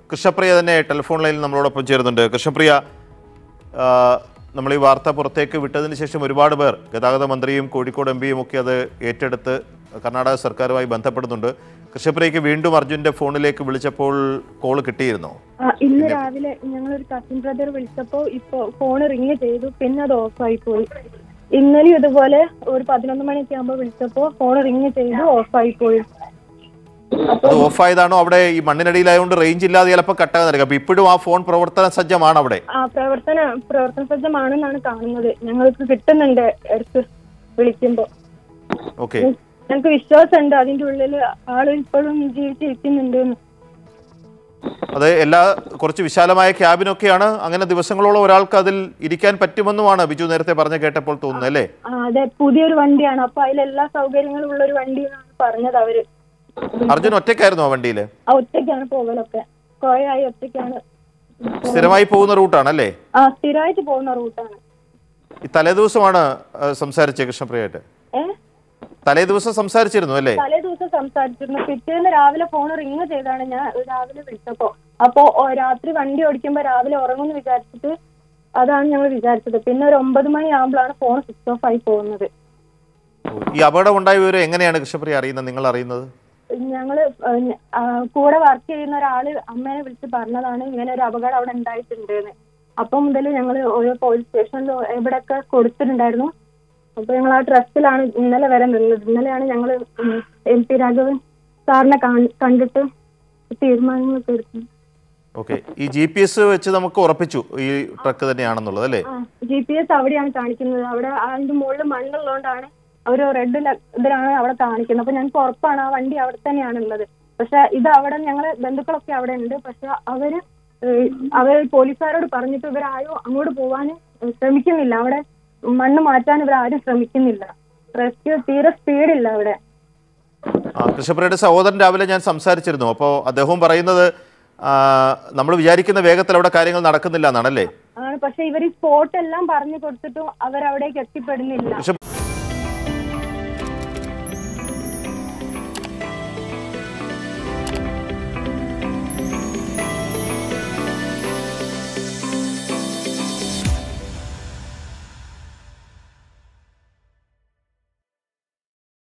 കൃഷ്ണപ്രിയ തന്നെ ടെലിഫോൺ ലൈനിൽ നമ്മളോടൊപ്പം ചേരുന്നുണ്ട് കൃഷ്ണപ്രിയ ആ, നമ്മൾ ഈ വാർത്ത പുറത്തേക്ക് വിട്ടതിന് ശേഷം ഒരുപാട് പേർ ഗതാഗത മന്ത്രിയും കോഴിക്കോട് എം പിയും ഒക്കെ അത് ഏറ്റെടുത്ത് കർണാടക സർക്കാരുമായി ബന്ധപ്പെടുന്നുണ്ട് കൃഷ്ണപ്രിയക്ക് വീണ്ടും അർജുൻ്റെ ഫോണിലേക്ക് വിളിച്ചപ്പോൾ കോൾ കിട്ടിയിരുന്നോ ആ, ഇന്ന് രാവിലെ ഞങ്ങളൊരു കസിൻ ബ്രദർ വിളിച്ചപ്പോ ഇപ്പൊ ഫോൺ റിങ് ചെയ്തു പിന്നെ അത് ഓഫായി പോയി ഇന്നലെയും ഇതുപോലെ ഒരു പതിനൊന്ന് മണിയൊക്കെ ആകുമ്പോ വിളിച്ചപ്പോ ഫോൺ റിങ് ചെയ്തു ഓഫായി പോയി അത് ഓഫായതാണോ അവിടെ ഈ മണ്ണിനടിയിലായതുകൊണ്ട് റേഞ്ച് ഇല്ലാതെ ചിലപ്പോൾ കട്ടാകാൻ നിൽക്കും അപ്പോൾ ഇപ്പോഴും ആ ഫോൺ പ്രവർത്തന സജ്ജമാണ് അവിടെ ആ പ്രവർത്തന പ്രവർത്തന സജ്ജമാണെന്നാണ് കാണുന്നത് ഞങ്ങൾക്ക് കിട്ടുന്നുണ്ട് ഇടയ്ക്ക് വിളിക്കുമ്പോ ഓക്കെ ഞങ്ങൾക്ക് വിശ്വാസമുണ്ട് അതിന്റെ ഉള്ളില് ആള് ഇപ്പോഴും ജീവിച്ചിരിക്കുന്നുണ്ട് അത് എല്ലാ കുറച്ച് വിശാലമായ ക്യാബിനൊക്കെയാണ് അങ്ങനെ ദിവസങ്ങളോളം ഒരാൾക്ക് അതിൽ ഇരിക്കാൻ പറ്റുമെന്നുമാണ് ബിജു നേരത്തെ പറഞ്ഞ കേട്ടപ്പോൾ തോന്നുന്നത് അല്ലേ ആ, അതെ പുതിയൊരു വണ്ടിയാണ് അപ്പൊ അതിലെല്ലാ സൗകര്യങ്ങളും ഉള്ള ഒരു വണ്ടി എന്നാണ് പറഞ്ഞത് അവര് അർജുൻ ഒറ്റയ്ക്കായിരുന്നു ആ വണ്ടിയിൽ ആ ഒറ്റയ്ക്കാണ് പോകലൊക്കെ കുറെ ആയി ഒറ്റയ്ക്കാണ് സ്ഥിരമായി പോകുന്ന റൂട്ടാണ് അല്ലേ ആ സ്ഥിരമായിട്ട് പോകുന്ന റൂട്ടാണ് ഈ തലേദിവസമാണ് ആ, സംസാരിച്ചത് കൃഷ്ണപ്രിയായിട്ട് ഏ തലേ ദിവസം സംസാരിച്ചിരുന്നു അല്ലേ തലേ ദിവസം സംസാരിച്ചിരുന്നു പിറ്റേന്ന് രാവിലെ ഫോൺ റിങ് ചെയ്താണ് ഞാൻ രാവിലെ വിളിച്ചപ്പോ അപ്പോ ഓ, രാത്രി വണ്ടി ഓടിക്കുമ്പോ രാവിലെ ഉറങ്ങുമെന്ന് വിചാരിച്ചിട്ട് അതാണ് ഞങ്ങൾ വിചാരിച്ചത് പിന്നെ ഒരു ഒമ്പത് മണി ആകുമ്പോഴാണ് ഫോൺ സ്വിച്ച് ഓഫ് ആയി പോകുന്നത് ഈ അപകടം ഉണ്ടായ വിവരം എങ്ങനെയാണ് കൃഷ്ണപ്രിയ അറിയുന്നത് നിങ്ങൾ അറിയുന്നത് ഞങ്ങള് ഏഹ്, ഞ- ആ, കൂടെ വർക്ക് ചെയ്യുന്ന ഒരാള് അമ്മേനെ വിളിച്ച് പറഞ്ഞതാണ് ഇങ്ങനെ ഒരു അപകടം അവിടെ ഉണ്ടായിട്ടുണ്ട് എന്ന് അപ്പൊ മുതൽ ഞങ്ങൾ ഓരോ പോലീസ് സ്റ്റേഷനിലും എവിടെയൊക്കെ കൊടുത്തിട്ടുണ്ടായിരുന്നു അപ്പൊ ഞങ്ങൾ ആ ട്രസ്റ്റിലാണ് ഇന്നലെ വരെ നിന്നത് ഇന്നലെയാണ് ഞങ്ങൾ എം പി രാഘവൻ സാറിനെ കാണ്- കണ്ടിട്ട് തീരുമാനങ്ങളൊക്കെ എടുത്തത് ഓക്കെ ഈ ജി പി എസ് വെച്ച് നമുക്ക് ഉറപ്പിച്ചു ഈ ട്രക്ക് തന്നെയാണെന്നുള്ളത് അല്ലേ ആ ജി പി എസ് അവിടെയാണ് കാണിക്കുന്നത് അവിടെ അതിന്റെ മുകളിൽ മണ്ണുള്ളതുകൊണ്ടാണ് അവർ റെഡ് ഇതിലാണ് അവിടെ കാണിക്കുന്നത് അപ്പൊ ഞങ്ങൾക്ക് ഉറപ്പാണ് ആ വണ്ടി അവിടെ തന്നെയാണ് ഉള്ളത് പക്ഷെ ഇത് അവിടെ ഞങ്ങളെ ബന്ധുക്കളൊക്കെ അവിടെ ഉണ്ട് പക്ഷെ അവര് ഏഹ്, അവർ പോലീസുകാരോട് പറഞ്ഞിട്ട് ഇവരാരും അങ്ങോട്ട് പോവാൻ ശ്രമിക്കുന്നില്ല അവിടെ മണ്ണ് മാറ്റാൻ ഇവരാരും ശ്രമിക്കുന്നില്ല റെസ്ക്യൂ തീരെ സ്പീഡില്ല അവിടെ ആ കൃഷ്ണപ്രിയയുടെ സഹോദരൻ രാവിലെ ഞാൻ സംസാരിച്ചിരുന്നു അപ്പോൾ അദ്ദേഹവും പറയുന്നത് നമ്മൾ വിചാരിക്കുന്ന വേഗത്തിൽ അവിടെ കാര്യങ്ങൾ നടക്കുന്നില്ല എന്നാണല്ലേ ആണ് പക്ഷെ ഇവർ സ്പോട്ട് എല്ലാം പറഞ്ഞു കൊടുത്തിട്ടും അവരവിടേക്ക് എത്തിപ്പെടുന്നില്ല കൃഷ്ണ